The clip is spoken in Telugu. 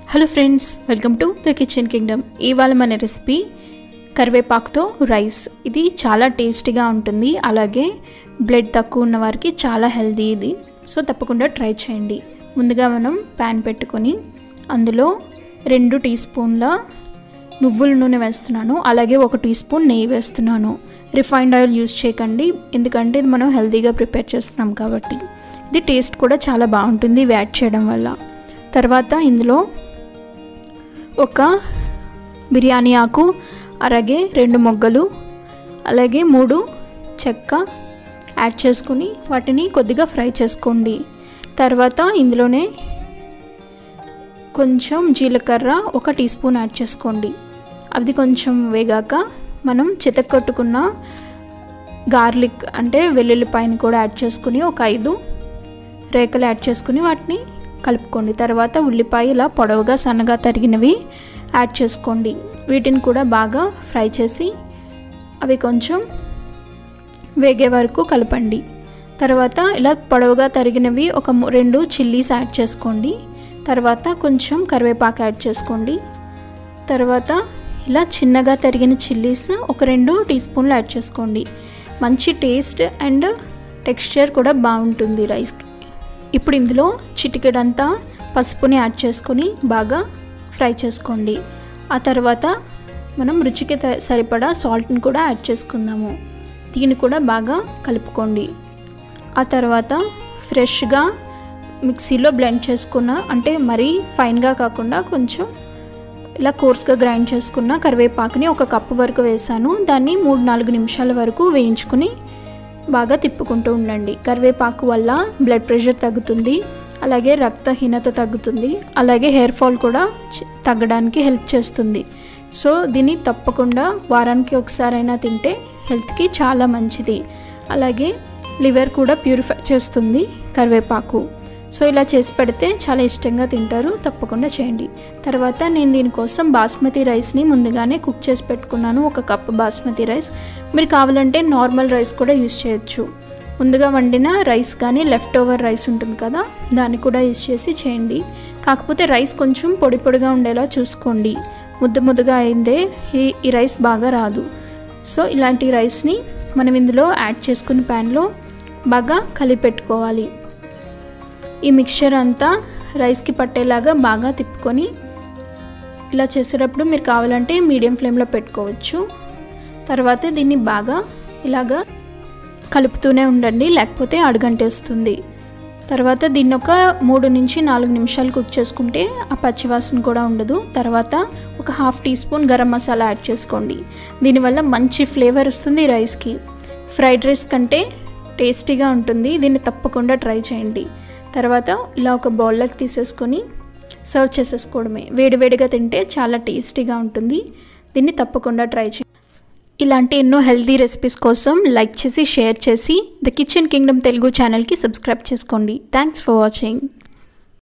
hello friends welcome to the kitchen kingdom ఇవాళ మన రెసిపీ కరివేపాకుతో రైస్ ఇది చాలా టేస్టీగా ఉంటుంది అలాగే బ్లడ్ తక్కువ ఉన్న వారికి చాలా హెల్దీ ఇది సో తప్పకుండా ట్రై చేయండి ముందుగా మనం ప్యాన్ పెట్టుకొని అందులో రెండు టీ స్పూన్ల నువ్వుల నూనె వేస్తున్నాను అలాగే ఒక టీ స్పూన్ నెయ్యి వేస్తున్నాను రిఫైండ్ ఆయిల్ యూస్ చేయకండి ఎందుకంటే ఇది మనం హెల్తీగా ప్రిపేర్ చేస్తున్నాం కాబట్టి ఇది టేస్ట్ కూడా చాలా బాగుంటుంది ఇవి యాడ్ చేయడం వల్ల తర్వాత ఇందులో ఒక బిర్యానీ ఆకు అలాగే రెండు మొగ్గలు అలాగే మూడు చెక్క యాడ్ చేసుకుని వాటిని కొద్దిగా ఫ్రై చేసుకోండి తర్వాత ఇందులోనే కొంచెం జీలకర్ర ఒక టీ స్పూన్ యాడ్ చేసుకోండి అది కొంచెం వేగాక మనం చితక్కొట్టుకున్న గార్లిక్ అంటే వెల్లుల్లిపాయని కూడా యాడ్ చేసుకుని ఒక ఐదు రేకలు యాడ్ చేసుకుని వాటిని కలుపుకోండి తర్వాత ఉల్లిపాయ ఇలా పొడవుగా సన్నగా తరిగినవి యాడ్ చేసుకోండి వీటిని కూడా బాగా ఫ్రై చేసి అవి కొంచెం వేగే వరకు కలపండి తర్వాత ఇలా పొడవుగా తరిగినవి ఒక రెండు చిల్లీస్ యాడ్ చేసుకోండి తర్వాత కొంచెం కరివేపాకు యాడ్ చేసుకోండి తర్వాత ఇలా చిన్నగా తరిగిన చిల్లీస్ ఒక రెండు టీ స్పూన్లు యాడ్ చేసుకోండి మంచి టేస్ట్ అండ్ టెక్స్చర్ కూడా బాగుంటుంది రైస్కి ఇప్పుడు ఇందులో చిటికెడంతా పసుపుని యాడ్ చేసుకొని బాగా ఫ్రై చేసుకోండి ఆ తర్వాత మనం రుచికి సరిపడా సాల్ట్ని కూడా యాడ్ చేసుకుందాము దీన్ని కూడా బాగా కలుపుకోండి ఆ తర్వాత ఫ్రెష్గా మిక్సీలో బ్లెండ్ చేసుకున్న అంటే మరీ ఫైన్గా కాకుండా కొంచెం ఇలా కోర్స్గా గ్రైండ్ చేసుకున్న కరివేపాకుని ఒక కప్పు వరకు వేసాను దాన్ని మూడు నాలుగు నిమిషాల వరకు వేయించుకుని బాగా తిప్పుకుంటూ ఉండండి కరివేపాకు వల్ల బ్లడ్ ప్రెషర్ తగ్గుతుంది అలాగే రక్తహీనత తగ్గుతుంది అలాగే హెయిర్ ఫాల్ కూడా తగ్గడానికి హెల్ప్ చేస్తుంది సో దీన్ని తప్పకుండా వారానికి ఒకసారైనా తింటే హెల్త్కి చాలా మంచిది అలాగే లివర్ కూడా ప్యూరిఫై చేస్తుంది కరివేపాకు సో ఇలా చేసి పెడితే చాలా ఇష్టంగా తింటారు తప్పకుండా చేయండి తర్వాత నేను దీనికోసం బాస్మతి రైస్ని ముందుగానే కుక్ చేసి పెట్టుకున్నాను ఒక కప్ బాస్మతి రైస్ మీరు కావాలంటే నార్మల్ రైస్ కూడా యూస్ చేయొచ్చు ముందుగా వండిన రైస్ కానీ లెఫ్ట్ ఓవర్ రైస్ ఉంటుంది కదా దాన్ని కూడా యూస్ చేసి చేయండి కాకపోతే రైస్ కొంచెం పొడి పొడిగా ఉండేలా చూసుకోండి ముద్ద ముద్దగా అయిందే ఈ ఈ రైస్ బాగా రాదు సో ఇలాంటి రైస్ని మనం ఇందులో యాడ్ చేసుకుని ప్యాన్లో బాగా కలిపెట్టుకోవాలి ఈ మిక్చర్ అంతా రైస్కి పట్టేలాగా బాగా తిప్పుకొని ఇలా చేసేటప్పుడు మీరు కావాలంటే మీడియం ఫ్లేమ్లో పెట్టుకోవచ్చు తర్వాత దీన్ని బాగా ఇలాగా కలుపుతూనే ఉండండి లేకపోతే అడుగంటేస్తుంది తర్వాత దీన్ని ఒక మూడు నుంచి నాలుగు నిమిషాలు కుక్ చేసుకుంటే ఆ పచ్చివాసన కూడా ఉండదు తర్వాత ఒక half teaspoon garam masala add చేసుకోండి దీనివల్ల మంచి ఫ్లేవర్ వస్తుంది రైస్కి ఫ్రైడ్ రైస్ కంటే టేస్టీగా ఉంటుంది దీన్ని తప్పకుండా ట్రై చేయండి తర్వాత ఇలా ఒక బౌల్లోకి తీసేసుకొని సర్వ్ చేసేసుకోవడమే వేడివేడిగా తింటే చాలా టేస్టీగా ఉంటుంది దీన్ని తప్పకుండా ట్రై చేయండి ఇలాంటి ఎన్నో హెల్తీ రెసిపీస్ కోసం లైక్ చేసి షేర్ చేసి ద కిచెన్ కింగ్డమ్ తెలుగు ఛానల్కి సబ్స్క్రైబ్ చేసుకోండి థ్యాంక్స్ ఫర్ వాచింగ్